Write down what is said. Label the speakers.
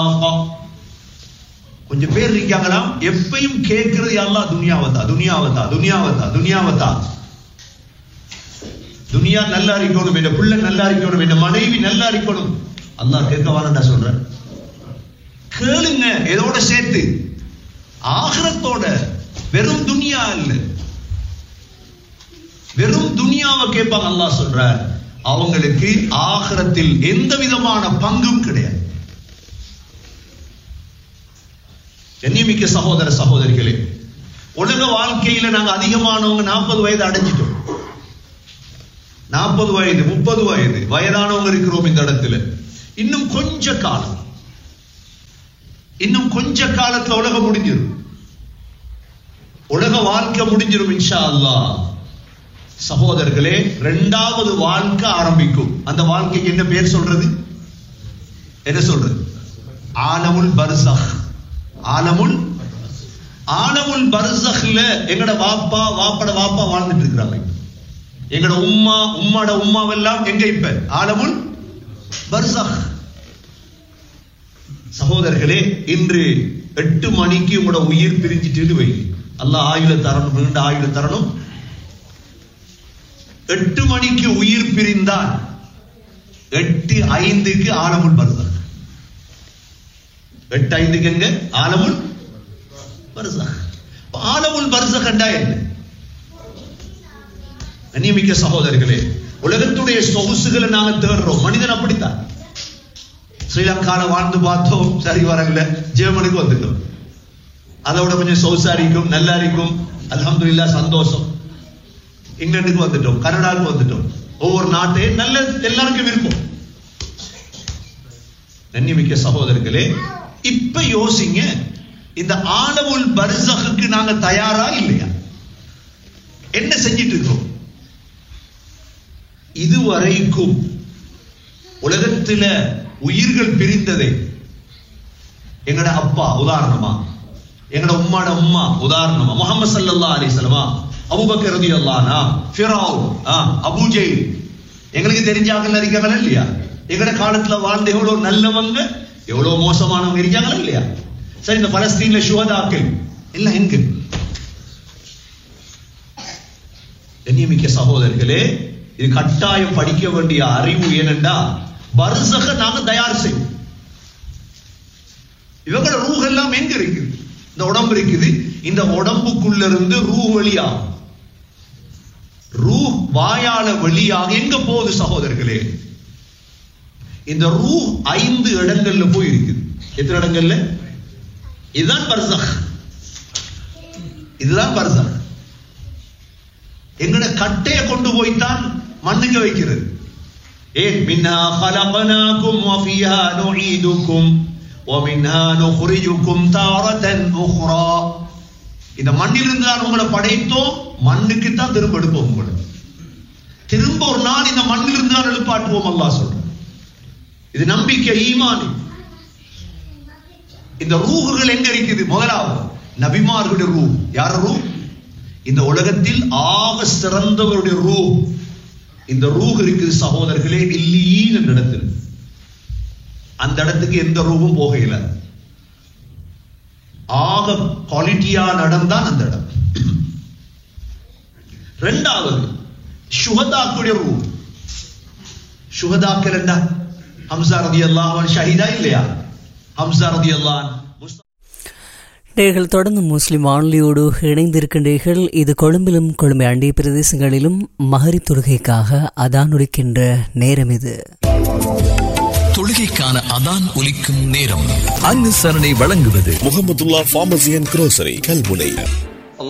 Speaker 1: கொஞ்சம் பேர் இருக்காங்களாம் எப்பயும் கேட்கிறது அல்லாஹ் துனியாவத்தா துனியாவத்தா துனியாவத்தா துனியாவத்தா துனியா நல்லா இருக்கணும் என் பிள்ளை நல்லா இருக்கணும் என் மனைவி நல்லா இருக்கணும் அல்லாஹ் கேட்க வாரண்டா சொல்றேன் கேளுங்க எதோட சேர்த்து ஆகிரத்தோட வெறும் துனியா இல்ல வெறும் துனியாவை கேட்பாங்க அல்லாஹ் சொல்றார் அவங்களுக்கு ஆகிரத்தில் எந்த விதமான பங்கும் கிடையாது கண்ணியமிக்க சகோதர சகோதரிகளே உலக வாழ்க்கையில நாங்க அதிகமானவங்க நாற்பது வயது அடைஞ்சிட்டோம் நாற்பது வயது முப்பது வயது வயதானவங்க இருக்கிறோம் இந்த இடத்துல இன்னும் கொஞ்ச காலம் இன்னும் கொஞ்ச காலத்துல உலகம் முடிஞ்சிடும் உலக வாழ்க்கை முடிஞ்சிடும் இன்ஷா அல்லாஹ் சகோதரர்களே இரண்டாவது வாழ்க்கை ஆரம்பிக்கும் அந்த வாழ்க்கைக்கு என்ன பேர் சொல்றது என்ன சொல்றது ஆலமுல் பர்சஹ் ஆலமுல் ஆலமுல் பர்சஹ்ல எங்கட வாப்பா வாப்பட வாப்பா வாழ்ந்துட்டு இருக்கிறாங்க எங்கட உம்மா உம்மாட உம்மாவெல்லாம் எங்க இப்ப ஆலமுல் பர்சஹ் சகோதரர்களே இன்று எட்டு மணிக்கு உங்களோட உயிர் பிரிஞ்சிட்டு வை அல்லாஹ் ஆயுள தரணும் நீண்ட ஆயுள தரணும் எட்டு மணிக்கு உயிர் பிரிந்தால் எட்டு ஐந்துக்கு ஆலமுல் பர்சக் எட்டு ஐந்துக்கு எங்க ஆலமுல் பர்சக் ஆலமுல் பர்சக் என்றா என்ன கண்ணியமிக்க சகோதரர்களே உலகத்துடைய சொகுசுகளை நாங்க தேடுறோம் மனிதன் அப்படித்தான் ஸ்ரீலங்கால வாழ்ந்து பார்த்தோம் சரி வரல ஜெர்மனுக்கு வந்துட்டோம் அதோட கொஞ்சம் சொகுசா இருக்கும் நல்லா இருக்கும் அல்ஹம்துலில்லா சந்தோஷம் இங்கிலாந்துக்கு வந்துட்டோம் கனடாவுக்கு வந்துட்டோம் ஒவ்வொரு நாட்டையும் நல்ல எல்லாருக்கும் விருப்பம் கண்ணியமிக்க சகோதரர்களே இப்ப யோசிங்க இந்த ஆலமுல் பர்சகுக்கு நாங்க தயாரா இல்லையா என்ன செஞ்சிட்டு இருக்கோம் இதுவரைக்கும் உலகத்துல உயிர்கள் பிரிந்ததை எங்கட அப்பா உதாரணமா எங்கட உம்மாட உம்மா உதாரணமா முகமது சல்லல்லா அலிசலமா அபுபக்கர் ரதி அல்லானா ஃபிரௌன் அபூஜெய் எங்களுக்கு தெரிஞ்சாங்கல்ல இருக்காங்களா இல்லையா எங்கட காலத்துல வாழ்ந்த எவ்வளவு நல்லவங்க எவ்வளவு மோசமானவங்க இருக்காங்களா இல்லையா சரி இந்த பலஸ்தீன்ல சுகதாக்கள் எல்லாம் எங்க கண்ணியமிக்க சகோதரர்களே இது கட்டாயம் படிக்க வேண்டிய அறிவு ஏனென்றா பர்சக நாங்க தயார் செய்வோம் இவங்களோட ரூஹ் எல்லாம் எங்க இருக்குது இந்த உடம்பு இருக்குது இந்த உடம்புக்குள்ள இருந்து ரூ வெளியாகும் ரூ வாயால வெளியாக எங்க போகுது சகோதரர்களே இந்த ரூ ஐந்து இடங்கள்ல போய் இருக்குது எத்தனை இடங்கள்ல இதுதான் பர்சக் இதுதான் பர்சக் எங்கட கட்டைய கொண்டு போய்த்தான் மண்ணுக்கு வைக்கிறது ஏன் மின்னா خلقناكم وفيها نعيدكم ومنها نخرجكم تارة أخرى இந்த மண்ணிலிருந்து தான் உங்களை படைத்தோம் மண்ணுக்கு தான் திரும்ப எடுப்போம் உங்களை திரும்ப ஒரு நாள் இந்த மண்ணிலிருந்து தான் எழுப்பாட்டுவோம் அல்லாஹ் சொல்ற இது நம்பிக்கை ஈமான் இந்த ரூகுகள் எங்க இருக்குது முதலாவது நபிமார்களுடைய ரூ யார் ரூ இந்த உலகத்தில் ஆக சிறந்தவருடைய ரூ இந்த ரூஹ் இருக்குது சகோதரர்களே இல்லீன் என்ற இடத்தில் அந்த இடத்துக்கு எந்த ரூபும் போகையில ஆக குவாலிட்டியா நடந்தான் அந்த இடம் ரெண்டாவது சுகதாக்குடைய ரூ சுகதாக்கள் என்ன ஹம்சா ரதி அல்லாஹ் ஷஹீதா இல்லையா ஹம்சா ரதி அல்லாஹ்
Speaker 2: நேர்கள் தொடர்ந்து முஸ்லிம் வானொலியோடு இணைந்திருக்கின்றீர்கள் இது கொழும்பிலும் கொழும்பை அண்டிய பிரதேசங்களிலும் மகரி தொழுகைக்காக அதான் ஒலிக்கின்ற நேரம் இது
Speaker 3: தொழுகைக்கான அதான் ஒலிக்கும் நேரம் அனுசரணை வழங்குவது
Speaker 4: Mohamedullah pharmacy and grocery Kalmunai